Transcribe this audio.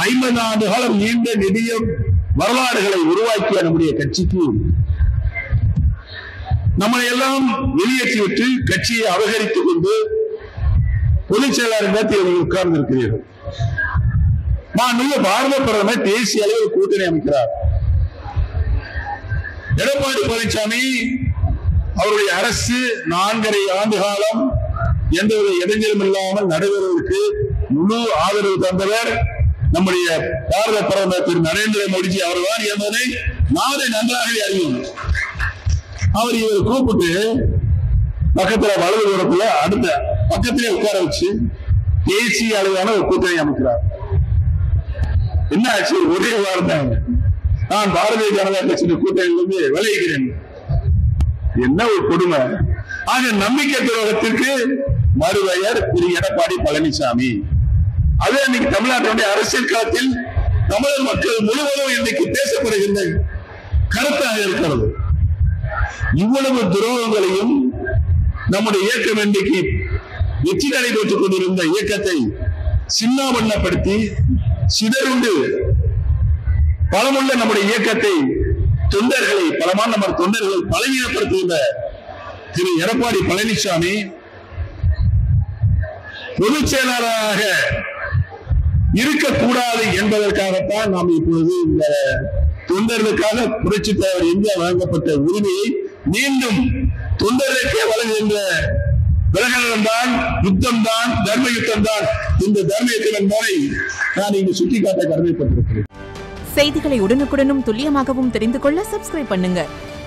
ஐம்பது ஆண்டு காலம் நீண்ட நெடிய வரலாறுகளை உருவாக்கிய நம்முடைய கட்சிக்கு நம்மளை எல்லாம் வெளியேற்றிவிட்டு கட்சியை அபகரித்துக் கொண்டு பொதுச் செயலாளர் நேரத்தில் உட்கார்ந்து இருக்கிறீர்கள் மாண்புமிகு பாரத பிரதமர் தேசிய அளவில் கூட்டணி அமைக்கிறார் எடப்பாடி பழனிசாமி அவருடைய அரசு நான்கரை ஆண்டு காலம் எந்தவித இடைஞ்சலும் இல்லாமல் நடைபெறுவதற்கு முழு ஆதரவு தந்தவர் நம்முடைய பாரத பிரதமர் திரு நரேந்திர மோடிஜி அவர்தான் என்பதை நாடு நன்றாகவே அறியும் அவர் இவர் கூப்பிட்டு பக்கத்துல வலது புறத்துல அடுத்த பக்கத்திலே உட்கார வச்சு தேசிய அளவிலான ஒரு கூட்டணி அமைக்கிறார் என்ன ஆச்சு ஒரே வார்த்தை நான் பாரதிய ஜனதா கட்சியின் கூட்டணியிலிருந்து விளைகிறேன் என்ன ஒரு கொடுமை ஆக நம்பிக்கை துரோகத்திற்கு மறுபெயர் திரு எடப்பாடி பழனிசாமி அது இன்னைக்கு தமிழ்நாட்டினுடைய அரசியல் களத்தில் தமிழர் மக்கள் முழுவதும் இன்னைக்கு பேசப்படுகின்ற கருத்தாக இருக்கிறது இவ்வளவு துரோகங்களையும் நம்முடைய இயக்கம் இன்றைக்கு வெற்றி நடைபெற்றுக் கொண்டிருந்த இயக்கத்தை சின்னாபண்ணப்படுத்தி சிதறுண்டு பலமுள்ள நம்முடைய இயக்கத்தை தொண்டர்களை பலமான நம்ம தொண்டர்களை பலவீனப்படுத்துகின்ற திரு எடப்பாடி பழனிசாமி பொதுச் செயலாளராக இருக்கக்கூடாது என்பதற்காகத்தான் நாம் இப்பொழுது இந்த தொண்டர்களுக்காக புரட்சி தலைவர் இந்தியா வழங்கப்பட்ட உரிமையை மீண்டும் தொண்டர்களுக்கே வழங்குகின்ற பிரகடனம் தான் யுத்தம் தான் தர்ம யுத்தம் தான் இந்த தர்ம யுத்தம் என்பதை நான் இங்கு சுட்டிக்காட்ட கடமைப்பட்டிருக்கிறேன் செய்திகளை உடனுக்குடனும் துல்லியமாகவும் தெரிந்து கொள்ள சப்ஸ்கிரைப் பண்ணுங்க